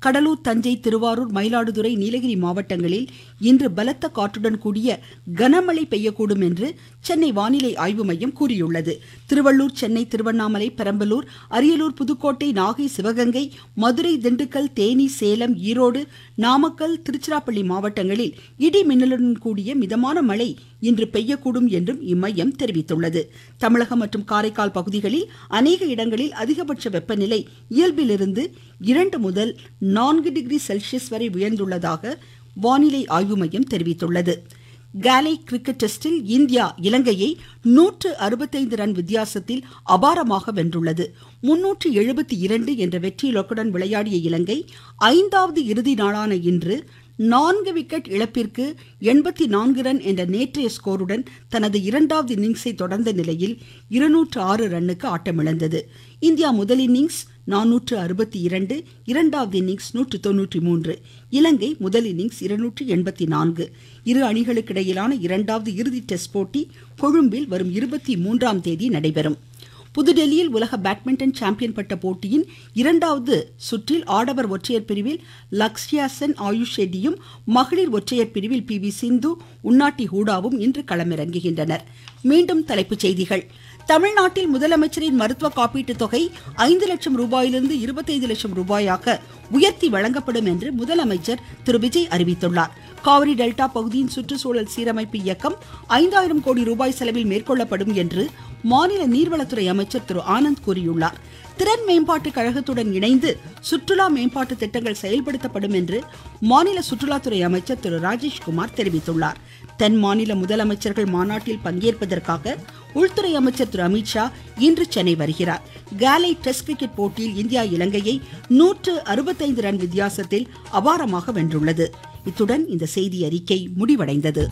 கடலூர் தஞ்சை திருவாரூர் மயிலாடுதுறை நீலகிரி மாவட்டங்களில் இன்று பலத்த காற்றுடன் கூடிய கனமழை பெய்யக்கூடும் என்று சென்னை வானிலை ஆய்வு மையம் கூறியுள்ளது திருவள்ளூர் சென்னை திருவண்ணாமலை பெரம்பலூர் அரியலூர் புதுக்கோட்டை நாகை சிவகங்கை மதுரை திண்டுக்கல் தேனி சேலம் ஈரோடு நாமக்கல் திருச்சிராப்பள்ளி மாவட்டங்களில் இடி மின்னலுடன் கூடிய மிதமான மழை இன்று பெய்யக்கூடும் என்றும் இம்மையம் தெரிவித்துள்ளது தமிழகம் மற்றும் காரைக்கால் பகுதிகளில் அநேக இடங்களில் அதிகபட்ச வெப்பநிலை இயல்பிலிருந்து இரண்டு முதல் நான்கு டிகிரி செல்சியஸ் வரை உயர்ந்துள்ளதாக வானிலை ஆய்வு மையம் தெரிவித்துள்ளது காலை கிரிக்கெட் டெஸ்டில் இந்தியா இலங்கையை நூற்று அறுபத்தைந்து ரன் வித்தியாசத்தில் அபாரமாக வென்றுள்ளது முன்னூற்று எழுபத்தி இரண்டு என்ற வெற்றி இலக்குடன் விளையாடிய இலங்கை ஐந்தாவது இறுதி நாளான இன்று நான்கு விக்கெட் இழப்பிற்கு எண்பத்தி நான்கு ரன் என்ற நேற்றைய ஸ்கோருடன் தனது இரண்டாவது இன்னிங்ஸை தொடர்ந்த நிலையில் இருநூற்று ஆறு ரன்னுக்கு ஆட்டமிழந்தது இந்தியா முதல் இன்னிங்ஸ் நானூற்று அறுபத்தி இரண்டு இரண்டாவது இன்னிங்ஸ் நூற்று தொன்னூற்றி மூன்று இலங்கை முதல் இன்னிங்ஸ் இருநூற்று எண்பத்தி நான்கு இரு அணிகளுக்கிடையிலான இரண்டாவது இறுதி டெஸ்ட் போட்டி கொழும்பில் வரும் இருபத்தி மூன்றாம் தேதி நடைபெறும் புதுடெல்லியில் உலக பேட்மிண்டன் சாம்பியன் பட்ட போட்டியின் இரண்டாவது சுற்றில் ஆடவர் ஒற்றையர் பிரிவில் லக்ஷ்யா சென் ஆயுஷ் ஷெட்டியும் மகளிர் ஒற்றையர் பிரிவில் பி வி சிந்து உன்னாட்டி ஹூடாவும் இன்று களமிறங்குகின்றனர் மீண்டும் தலைப்புச் செய்திகள் தமிழ்நாட்டில் முதலமைச்சரின் மருத்துவ காப்பீட்டுத் தொகை ஐந்து லட்சம் ரூபாயிலிருந்து இருபத்தைந்து லட்சம் ரூபாயாக உயர்த்தி வழங்கப்படும் என்று முதலமைச்சர் திரு விஜய் அறிவித்துள்ளார் காவிரி டெல்டா பகுதியின் சுற்றுச்சூழல் சீரமைப்பு இயக்கம் ஐந்தாயிரம் கோடி ரூபாய் செலவில் மேற்கொள்ளப்படும் என்று மாநில நீர்வளத்துறை அமைச்சர் திரு ஆனந்த் கூறியுள்ளார் திறன் மேம்பாட்டு கழகத்துடன் இணைந்து சுற்றுலா மேம்பாட்டு திட்டங்கள் செயல்படுத்தப்படும் என்று மாநில சுற்றுலாத்துறை அமைச்சர் திரு ராஜேஷ்குமார் தெரிவித்துள்ளார் தென் மாநில முதலமைச்சர்கள் மாநாட்டில் பங்கேற்பதற்காக உள்துறை அமைச்சர் திரு அமித்ஷா இன்று சென்னை வருகிறார் காலை டெஸ்ட் கிரிக்கெட் போட்டியில் இந்தியா இலங்கையை நூற்று அறுபத்தைந்து ரன் வித்தியாசத்தில் அபாரமாக வென்றுள்ளது இத்துடன் இந்த செய்தி அறிக்கை முடிவடைந்தது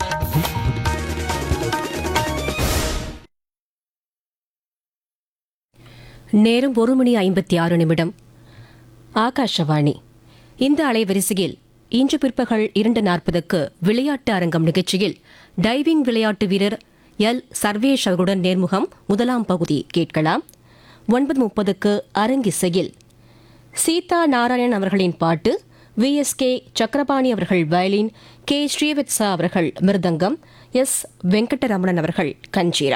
நேரம் ஒரு மணி ஐம்பத்தி ஆறு நிமிடம் ஆகாஷவாணி இந்த அலைவரிசையில் இன்று பிற்பகல் இரண்டு நாற்பதுக்கு விளையாட்டு அரங்கம் நிகழ்ச்சியில் டைவிங் விளையாட்டு வீரர் எல் சர்வேஷ் அவர்களுடன் நேர்முகம் முதலாம் பகுதி கேட்கலாம் ஒன்பது முப்பதுக்கு அரங்கிசையில் சீதா நாராயணன் அவர்களின் பாட்டு விஎஸ்கே சக்கரபாணி அவர்கள் வயலின் கே ஸ்ரீவத்சா அவர்கள் மிருதங்கம் எஸ் வெங்கடரமணன் அவர்கள் கஞ்சீரா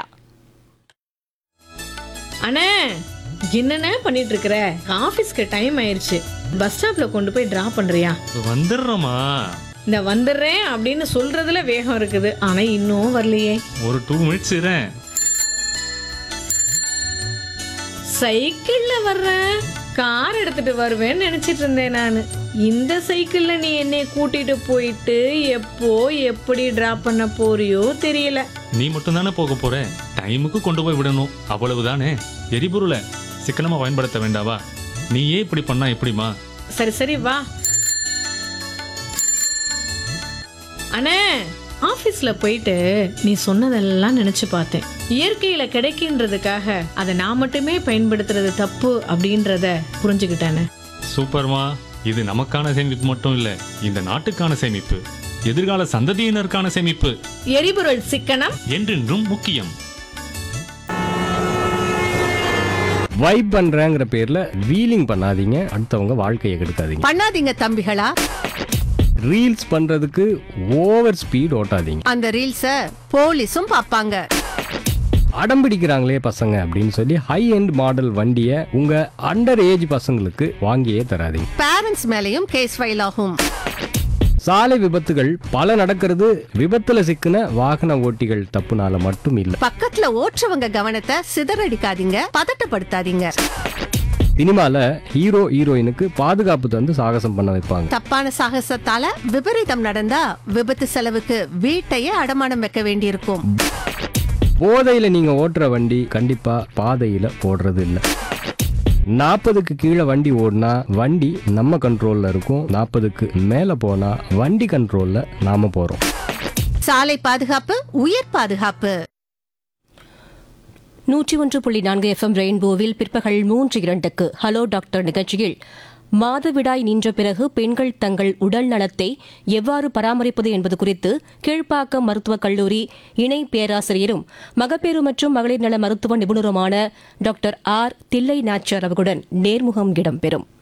அண்ணே என்னண்ணே பண்ணிட்டு இருக்கிற ஆபீஸ்க்கு டைம் ஆயிருச்சு பஸ் ஸ்டாப்ல கொண்டு போய் டிராப் பண்றியா வந்துடுறோமா இந்த வந்துடுறேன் அப்படின்னு சொல்றதுல வேகம் இருக்குது ஆனா இன்னும் வரலையே ஒரு டூ மினிட்ஸ் இரேன் சைக்கிள்ல வர்றேன் கார் எடுத்துட்டு வருவேன்னு நினைச்சிட்டு இருந்தேன் நான் இந்த சைக்கிள்ல நீ என்னை கூட்டிட்டு போயிட்டு எப்போ எப்படி டிராப் பண்ண போறியோ தெரியல நீ மட்டும் தானே போக போற டைமுக்கு கொண்டு போய் விடணும் அவ்வளவுதானே எரிபொருளை சிக்கனமா பயன்படுத்த வேண்டாவா நீயே இப்படி பண்ணா எப்படிமா சரி சரி வா அண்ணே ஆபீஸ்ல போயிட்டு நீ சொன்னதெல்லாம் நினைச்சு பார்த்தேன் இயற்கையில கிடைக்கின்றதுக்காக அதை நான் மட்டுமே பயன்படுத்துறது தப்பு அப்படின்றத புரிஞ்சுக்கிட்டானே சூப்பர்மா இது நமக்கான சேமிப்பு மட்டும் இல்ல இந்த நாட்டுக்கான சேமிப்பு எதிர்கால சந்ததியினருக்கான சேமிப்பு எரிபொருள் சிக்கனம் என்றென்றும் முக்கியம் வைப் பண்றேங்கிற பேர்ல வீலிங் பண்ணாதீங்க அடுத்தவங்க வாழ்க்கையை கெடுக்காதீங்க பண்ணாதீங்க தம்பிகளா ரீல்ஸ் பண்றதுக்கு ஓவர் ஸ்பீட் ஓட்டாதீங்க அந்த ரீல்ஸ போலீஸும் பாப்பாங்க அடம் பிடிக்கிறாங்களே பசங்க அப்படின்னு சொல்லி ஹை எண்ட் மாடல் வண்டியை உங்க அண்டர் ஏஜ் பசங்களுக்கு வாங்கியே தராதீங்க பேரண்ட்ஸ் மேலயும் கேஸ் ஃபைல் ஆகும் சாலை விபத்துகள் பல நடக்கிறது விபத்துல சிக்கின வாகன ஓட்டிகள் தப்புனால மட்டும் இல்ல பக்கத்துல ஓட்டுறவங்க கவனத்தை சிதறடிக்காதீங்க பதட்டப்படுத்தாதீங்க சினிமால ஹீரோ ஹீரோயினுக்கு பாதுகாப்பு தந்து சாகசம் பண்ண வைப்பாங்க தப்பான சாகசத்தால விபரீதம் நடந்தா விபத்து செலவுக்கு வீட்டையே அடமானம் வைக்க வேண்டியிருக்கும் போதையில நீங்க ஓட்டுற வண்டி கண்டிப்பா பாதையில போடுறது இல்ல நாற்பதுக்கு கீழே வண்டி ஓடினா வண்டி நம்ம கண்ட்ரோல்ல இருக்கும் நாற்பதுக்கு மேல போனா வண்டி கண்ட்ரோல்ல நாம போறோம் சாலை பாதுகாப்பு உயிர் பாதுகாப்பு நூற்றி ஒன்று புள்ளி நான்கு எஃப்எம் ரெயின்போவில் பிற்பகல் மூன்று இரண்டுக்கு ஹலோ டாக்டர் நிகழ்ச்சியில் மாதவிடாய் நின்ற பிறகு பெண்கள் தங்கள் உடல் நலத்தை எவ்வாறு பராமரிப்பது என்பது குறித்து கீழ்ப்பாக்கம் மருத்துவக் கல்லூரி இணை பேராசிரியரும் மகப்பேறு மற்றும் மகளிர் நல மருத்துவ நிபுணருமான டாக்டர் ஆர் தில்லை நாச்சர் அவர்களுடன் நேர்முகம் இடம்பெறும்